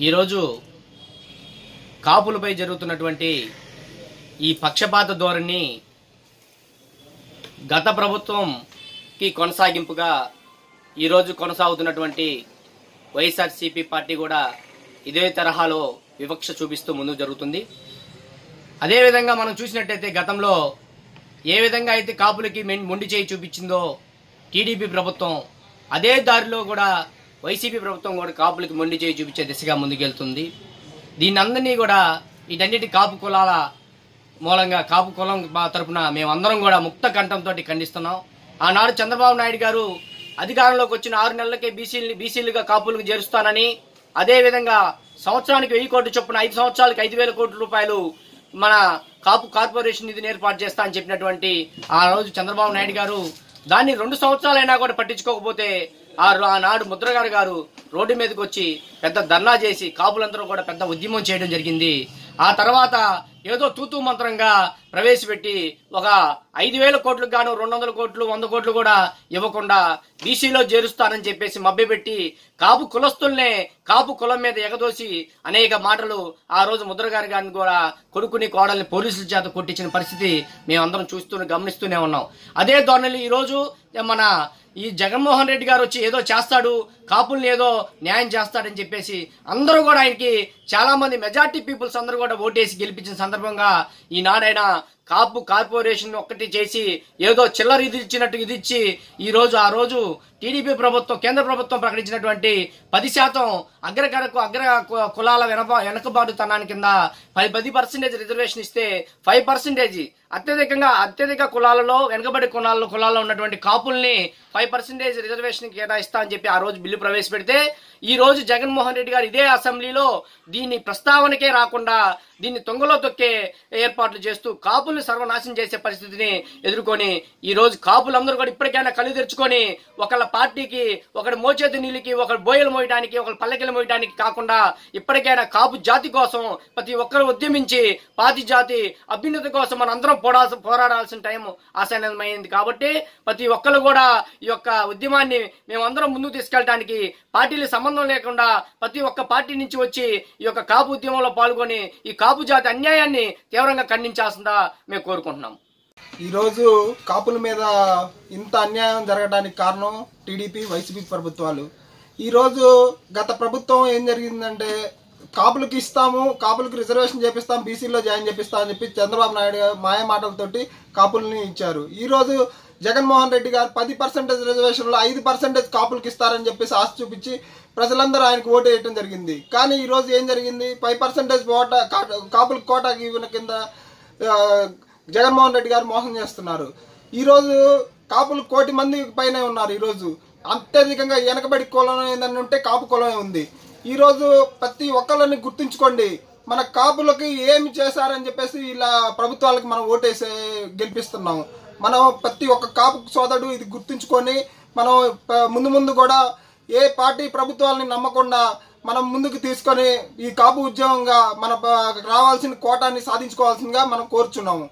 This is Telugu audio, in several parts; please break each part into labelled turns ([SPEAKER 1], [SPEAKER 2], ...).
[SPEAKER 1] ఈరోజు కాపులపై జరుగుతున్నటువంటి ఈ పక్షపాత ధోరణి గత ప్రభుత్వంకి కొనసాగింపుగా ఈరోజు కొనసాగుతున్నటువంటి వైఎస్ఆర్సీపీ పార్టీ కూడా ఇదే తరహాలో వివక్ష చూపిస్తూ ముందుకు జరుగుతుంది అదేవిధంగా మనం చూసినట్టయితే గతంలో ఏ విధంగా అయితే కాపులకి మెన్- మొండి చేయి చూపించిందో టీడీపీ ప్రభుత్వం అదే దారిలో కూడా వైసీపీ ప్రభుత్వం కూడా కాపులకి మొండి చేయి చూపించే దిశగా ముందుకెళ్తుంది దీన్ని అందరినీ కూడా వీటన్నిటి కాపు కులాల మూలంగా కాపు కులం బా- తరపున మేమందరం కూడా ముక్త కంఠంతో ఖండిస్తున్నాం ఆనాడు చంద్రబాబు నాయుడు గారు అధికారంలోకి వచ్చిన ఆరు నెలలకే బీసీలు బీసీలుగా కాపులకు చేరుస్తానని అదేవిధంగా సంవత్సరానికి వెయ్యి కోట్ల చొప్పున ఐదు సంవత్సరాలకు ఐదు వేల కోట్ల రూపాయలు మన కాపు కార్పొరేషన్ నిధిని ఏర్పాటు చేస్తా అని చెప్పినటువంటి ఆ రోజు చంద్రబాబు నాయుడు గారు దాన్ని రెండు సంవత్సరాలైనా కూడా పట్టించుకోకపోతే ఆ రో- ఆనాడు ముద్రగారు గారు రోడ్డు మీదకి వచ్చి పెద్ద ధర్నా చేసి కాపులందరూ కూడా పెద్ద ఉద్యమం చేయడం జరిగింది ఆ తర్వాత ఏదో తూతూ మంత్రంగా ప్రవేశపెట్టి ఒక ఐదు వేల కోట్లకు గాను రెండు వందల కోట్లు వంద కోట్లు కూడా ఇవ్వకుండా బీసీలో చేరుస్తానని చెప్పేసి మభ్యపెట్టి కాపు కులస్తుల్నే కాపు కులం మీద ఎగదోసి అనేక మాటలు ఆ రోజు ముద్రగారి గారిని కూడా కొడుకుని కోడల్ని పోలీసుల చేత కొట్టించిన పరిస్థితి మేమందరం చూస్తూ గమనిస్తూనే ఉన్నాం అదే ధోరణిలో ఈ రోజు మన ఈ జగన్మోహన్ రెడ్డి గారు వచ్చి ఏదో చేస్తాడు కాపుల్ని ఏదో న్యాయం చేస్తాడని చెప్పేసి అందరూ కూడా ఆయనకి చాలా మంది మెజార్టీ పీపుల్స్ అందరూ కూడా ఓటేసి గెలిపించిన సందర్భంగా ఈనాడైనా కాపు కార్పొరేషన్ ఒక్కటి చేసి ఏదో చిల్లర ఇది ఇచ్చినట్టు ఇది ఇచ్చి ఈ రోజు ఆ రోజు టీడీపీ ప్రభుత్వం కేంద్ర ప్రభుత్వం ప్రకటించినటువంటి పది శాతం అగ్రకరకు అగ్ర కు- కులాల వెనక వెనకబాటుతనాన్ని కింద పది పది పర్సెంటేజ్ రిజర్వేషన్ ఇస్తే ఫైవ్ పర్సెంటేజ్ అత్యధికంగా అత్యధిక కులాలలో వెనుకబడి కులాల్లో కులాల్లో ఉన్నటువంటి కాపుల్ని ఫైవ్ పర్సెంటేజ్ రిజర్వేషన్ కేటాయిస్తా అని చెప్పి ఆ రోజు బిల్లు ప్రవేశపెడితే ఈ రోజు జగన్మోహన్ రెడ్డి గారు ఇదే అసెంబ్లీలో దీన్ని ప్రస్తావనకే రాకుండా దీన్ని తొంగలో తొక్కే ఏర్పాట్లు చేస్తూ కాపుల్ని సర్వనాశనం చేసే పరిస్థితిని ఎదుర్కొని ఈ రోజు కాపులందరూ కూడా ఇప్పటికైనా కళ్ళు తెరుచుకొని ఒకళ్ళ పార్టీకి ఒకటి మోచేతి నీళ్ళకి ఒకటి బోయలు మోయడానికి ఒకటి పల్లెకిలు మోయడానికి కాకుండా ఇప్పటికైనా కాపు జాతి కోసం ప్రతి ఒక్కరు ఉద్యమించి పాతి జాతి అభ్యున్నతి కోసం మనం అందరం పోరాల్సి పోరాడాల్సిన టైం ఆసన్నమైంది కాబట్టి ప్రతి ఒక్కరు కూడా ఈ యొక్క ఉద్యమాన్ని మేమందరం ముందుకు తీసుకెళ్ళడానికి పార్టీలు సంబంధం లేకుండా ప్రతి ఒక్క పార్టీ నుంచి వచ్చి ఈ యొక్క కాపు ఉద్యమంలో పాల్గొని ఈ కాపు జాతి అన్యాయాన్ని తీవ్రంగా ఖండించాల్సిందా మేము కోరుకుంటున్నాం
[SPEAKER 2] ఈరోజు కాపుల మీద ఇంత అన్యాయం జరగడానికి కారణం టీడీపీ వైసీపీ ప్రభుత్వాలు ఈరోజు గత ప్రభుత్వం ఏం జరిగిందంటే కాపులకు ఇస్తాము కాపులకు రిజర్వేషన్ చేపిస్తాం బీసీలో జాయిన్ చేపిస్తాం అని చెప్పి చంద్రబాబు నాయుడు గారు మాయ మాటలతోటి కాపుల్ని ఇచ్చారు ఈరోజు జగన్మోహన్ రెడ్డి గారు పది పర్సెంటేజ్ రిజర్వేషన్లో ఐదు పర్సెంటేజ్ కాపులకు ఇస్తారని చెప్పేసి ఆశ చూపించి ప్రజలందరూ ఆయనకు ఓటు వేయటం జరిగింది కానీ ఈరోజు ఏం జరిగింది ఫైవ్ పర్సెంటేజ్ కోట కాపులకు కోటాకి ఇవ్వన కింద ఆ, జగన్మోహన్ రెడ్డి గారు మోసం చేస్తున్నారు ఈరోజు కాపులు కోటి మంది పైనే ఉన్నారు ఈరోజు అత్యధికంగా వెనకబడి కులం ఏదన్నా ఉంటే కాపు కులమే ఉంది ఈరోజు ప్రతి ఒక్కళ్ళని గుర్తుంచుకోండి మన కాపులకి ఏమి చేశారని చెప్పేసి ఇలా ప్రభుత్వాలకు మనం ఓటేసే గెలిపిస్తున్నాం మనం ప్రతి ఒక్క కాపు సోదరుడు ఇది గుర్తుంచుకొని మనం ప- ముందు ముందు కూడా ఏ పార్టీ ప్రభుత్వాలని నమ్మకుండా మనం ముందుకు తీసుకొని ఈ కాపు ఉద్యమంగా మన ప- రావాల్సిన కోటాన్ని సాధించుకోవాల్సిందిగా మనం కోరుచున్నాము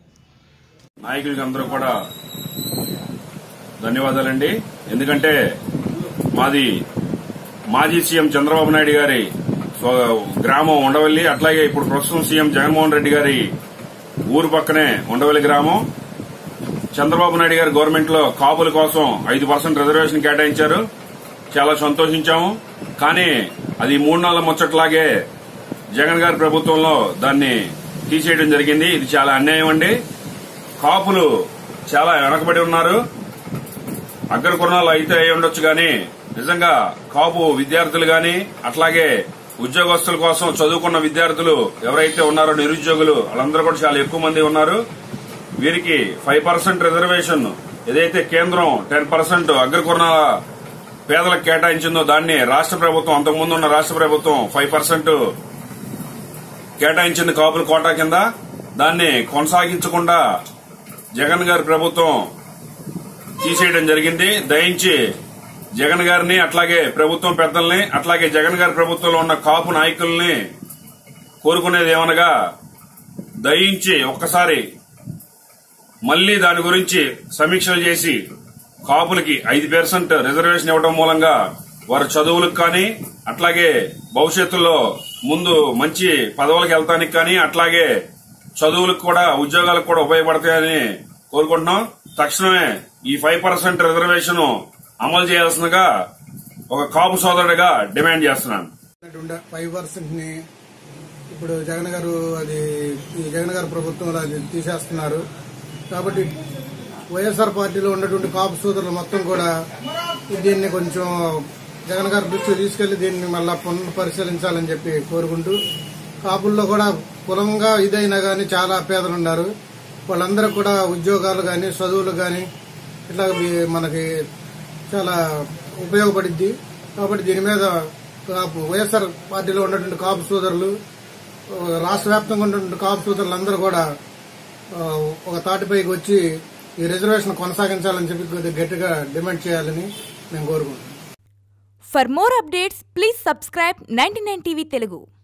[SPEAKER 3] నాయకులకి అందరూ కూడా ధన్యవాదాలండి ఎందుకంటే మాది మాజీ సీఎం చంద్రబాబు నాయుడు గారి స్వ- గ్రామం ఉండవల్లి అట్లాగే ఇప్పుడు ప్రస్తుతం సీఎం జగన్మోహన్ రెడ్డి గారి ఊరు పక్కనే ఉండవల్లి గ్రామం చంద్రబాబు నాయుడు గారి గవర్నమెంట్ లో కాపుల కోసం ఐదు పర్సెంట్ రిజర్వేషన్ కేటాయించారు చాలా సంతోషించాము కానీ అది మూడు నాలుగు ముచ్చట్లాగే జగన్ గారి ప్రభుత్వంలో దాన్ని తీసేయడం జరిగింది ఇది చాలా అన్యాయం అండి కాపులు చాలా వెనకబడి ఉన్నారు అగ్ర కుర్ణాలు అయితే అయి ఉండొచ్చు గాని నిజంగా కాపు విద్యార్థులు గాని అట్లాగే ఉద్యోగస్తుల కోసం చదువుకున్న విద్యార్థులు ఎవరైతే ఉన్నారో నిరుద్యోగులు వాళ్ళందరూ కూడా చాలా ఎక్కువ మంది ఉన్నారు వీరికి ఫైవ్ పర్సెంట్ రిజర్వేషన్ ఏదైతే కేంద్రం టెన్ పర్సెంట్ అగ్రకుర్ణాల పేదలకు కేటాయించిందో దాన్ని రాష్ట్ర ప్రభుత్వం అంతకుముందు ఉన్న రాష్ట్ర ప్రభుత్వం ఫైవ్ పర్సెంట్ కేటాయించింది కాపుల కోటా కింద దాన్ని కొనసాగించకుండా జగన్ గారి ప్రభుత్వం తీసేయడం జరిగింది దయించి జగన్ గారిని అట్లాగే ప్రభుత్వం పెద్దల్ని అట్లాగే జగన్ గారి ప్రభుత్వంలో ఉన్న కాపు నాయకుల్ని కోరుకునేది ఏమనగా దయించి ఒక్కసారి మళ్లీ దాని గురించి సమీక్షలు చేసి కాపులకి ఐదు పర్సెంట్ రిజర్వేషన్ ఇవ్వడం మూలంగా వారి చదువులకు కానీ అట్లాగే భవిష్యత్తులో ముందు మంచి పదవులకు వెళ్తానికి కానీ అట్లాగే చదువులకు కూడా ఉద్యోగాలకు కూడా ఉపయోగపడతాయని కోరుకుంటున్నాం తక్షణమే ఈ ఫైవ్ పర్సెంట్ రిజర్వేషన్ అమలు చేయాల్సిందిగా ఒక కాపు సోదరుడిగా డిమాండ్ చేస్తున్నాను
[SPEAKER 4] ఫైవ్ పర్సెంట్ ని ఇప్పుడు జగన్ గారు అది ఈ జగన్ గారు ప్రభుత్వంలో అది తీసేస్తున్నారు కాబట్టి వైఎస్ఆర్ పార్టీలో ఉన్నటువంటి కాపు సోదరులు మొత్తం కూడా దీన్ని కొంచెం జగన్ గారి దృష్టికి తీసుకెళ్లి దీన్ని మళ్ళా పునఃపరిశీలించాలని చెప్పి కోరుకుంటూ కాపుల్లో కూడా కులంగా ఇదైనా కానీ చాలా పేదలు ఉన్నారు వాళ్ళందరూ కూడా ఉద్యోగాలు కానీ చదువులు కానీ ఇట్లా మీ- మనకి చాలా ఉపయోగపడిద్ది కాబట్టి దీని మీద కాపు వైఎస్ఆర్ పార్టీలో ఉన్నటువంటి కాపు సోదరులు ఆ, రాష్ట్ర వ్యాప్తంగా ఉన్నటువంటి కాపు సోదరులు అందరూ కూడా ఆ, ఒక తాటిపైకి వచ్చి ఈ రిజర్వేషన్ కొనసాగించాలని చెప్పి కొద్దిగా గట్టిగా డిమాండ్ చేయాలని మేము కోరుకుంటున్నాం
[SPEAKER 5] For more updates, please subscribe 99 TV Telugu.